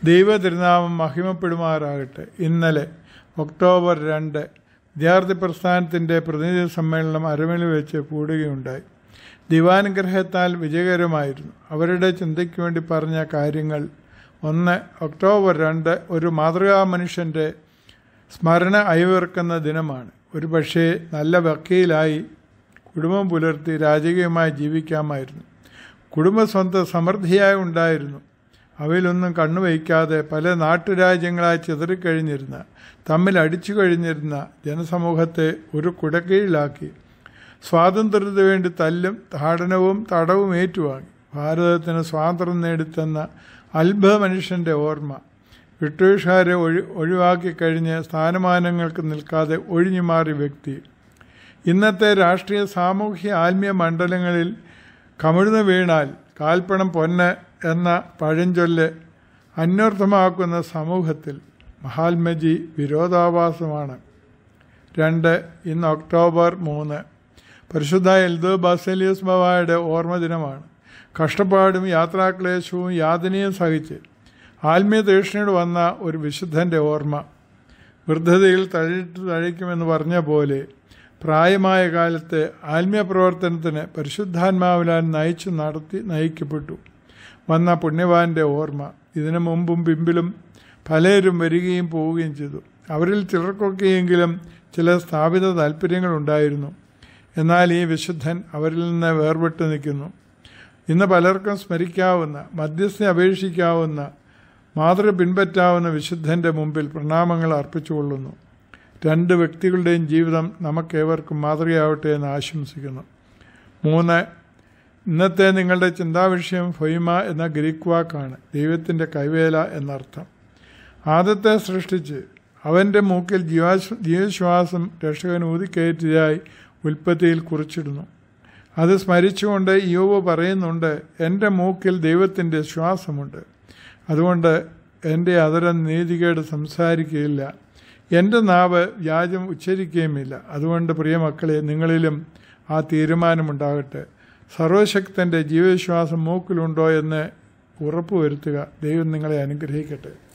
ദൈവ തിരുനാമം മഹിമപ്പെടുമാറാകട്ടെ ഇന്നലെ ഒക്ടോബർ രണ്ട് വിദ്യാർത്ഥി പ്രസ്ഥാനത്തിൻ്റെ പ്രതിനിധി സമ്മേളനം അരമണിൽ വെച്ച് കൂടുകയുണ്ടായി ദിവാനുഗ്രഹത്താൽ വിജയകരമായിരുന്നു അവരുടെ ചിന്തയ്ക്ക് വേണ്ടി പറഞ്ഞ കാര്യങ്ങൾ ഒന്ന് ഒക്ടോബർ രണ്ട് ഒരു മാതൃകാ മനുഷ്യൻ്റെ സ്മരണ അയവിറക്കുന്ന ദിനമാണ് ഒരു പക്ഷേ നല്ല വക്കീലായി കുടുംബം പുലർത്തി രാജകീയമായി ജീവിക്കാമായിരുന്നു കുടുംബ സ്വന്തം സമൃദ്ധിയായി ഉണ്ടായിരുന്നു അവയിലൊന്നും കണ്ണുവയ്ക്കാതെ പല നാട്ടുരാജ്യങ്ങളായി ചിതറിക്കഴിഞ്ഞിരുന്ന തമ്മിൽ അടിച്ചു കഴിഞ്ഞിരുന്ന ജനസമൂഹത്തെ ഒരു കുടക്കീഴിലാക്കി സ്വാതന്ത്ര്യത്തിന് വേണ്ടി തല്ലും താടനവും തടവും ഏറ്റുവാങ്ങി ഭാരതത്തിന് സ്വാതന്ത്ര്യം നേടിത്തന്ന അത്ഭുത മനുഷ്യൻ്റെ ഓർമ്മ ബ്രിട്ടീഷുകാരെ ഒഴി ഒഴിവാക്കി കഴിഞ്ഞ് സ്ഥാനമാനങ്ങൾക്ക് നിൽക്കാതെ ഒഴിഞ്ഞു മാറിയ വ്യക്തി ഇന്നത്തെ രാഷ്ട്രീയ സാമൂഹ്യ ആത്മീയ മണ്ഡലങ്ങളിൽ കമിഴ്ന്നു വീണാൽ കാൽപ്പണം പൊന്ന് എന്ന പഴഞ്ചൊല്ല് അന്വർത്ഥമാക്കുന്ന സമൂഹത്തിൽ മഹാത്മജി വിരോധാഭാസമാണ് രണ്ട് ഇന്ന് ഒക്ടോബർ മൂന്ന് പരിശുദ്ധ എൽദോ ബാസേലിയസ് ബവായുടെ ഓർമ്മ ദിനമാണ് കഷ്ടപ്പാടും യാത്രാക്ലേശവും യാതനയും സഹിച്ച് ആത്മീയ തീഷ്ണയോട് വന്ന ഒരു വിശുദ്ധൻ്റെ ഓർമ്മ വൃദ്ധതയിൽ തഴിട്ട് തഴിക്കുമെന്ന് പറഞ്ഞ പോലെ പ്രായമായ കാലത്ത് ആത്മീയ പ്രവർത്തനത്തിന് പരിശുദ്ധാത്മാവിലാൻ നയിച്ചു നടത്തി നയിക്കപ്പെട്ടു വന്ന പുണ്യവാന്റെ ഓർമ്മ ഇതിനു മുമ്പും പിമ്പിലും പലരും വരികയും പോവുകയും ചെയ്തു അവരിൽ ചിലർക്കൊക്കെയെങ്കിലും ചില സ്ഥാപിത താല്പര്യങ്ങളുണ്ടായിരുന്നു എന്നാൽ ഈ വിശുദ്ധൻ അവരിൽ നിന്ന് വേർപെട്ട് നിൽക്കുന്നു ഇന്ന് പലർക്കും സ്മരിക്കാവുന്ന മധ്യസ്ഥ അപേക്ഷിക്കാവുന്ന മാതൃ പിൻപറ്റാവുന്ന വിശുദ്ധൻ്റെ മുമ്പിൽ പ്രണാമങ്ങൾ അർപ്പിച്ചുകൊള്ളുന്നു രണ്ട് വ്യക്തികളുടെയും ജീവിതം നമുക്കേവർക്കും മാതൃകയാവട്ടെ എന്ന് ആശംസിക്കുന്നു മൂന്ന് ഇന്നത്തെ നിങ്ങളുടെ ചിന്താവിഷയം ഫൊയ്മ എന്ന ഗ്രീക്ക് വാക്കാണ് ദൈവത്തിൻ്റെ കൈവേല എന്നർത്ഥം ആദത്തെ സൃഷ്ടിച്ച് അവൻ്റെ മൂക്കിൽ ജീവാശ്വ ജീവശ്വാസം രക്ഷകൻ ഊതിക്കയറ്റിയതായി ഉൽപ്പത്തിയിൽ കുറിച്ചിടുന്നു അത് സ്മരിച്ചുകൊണ്ട് യോവ് പറയുന്നുണ്ട് എൻ്റെ മൂക്കിൽ ദൈവത്തിൻ്റെ ശ്വാസമുണ്ട് അതുകൊണ്ട് എൻ്റെ അതരം നീതികേട് സംസാരിക്കുകയില്ല എൻ്റെ നാവ് വ്യാജം ഉച്ചരിക്കുകയുമില്ല അതുകൊണ്ട് പ്രിയമക്കളെ നിങ്ങളിലും ആ തീരുമാനമുണ്ടാകട്ടെ സർവശക്തൻ്റെ ജീവവിശ്വാസം മൂക്കിലുണ്ടോ എന്ന് ഉറപ്പുവരുത്തുക ദൈവം നിങ്ങളെ അനുഗ്രഹിക്കട്ടെ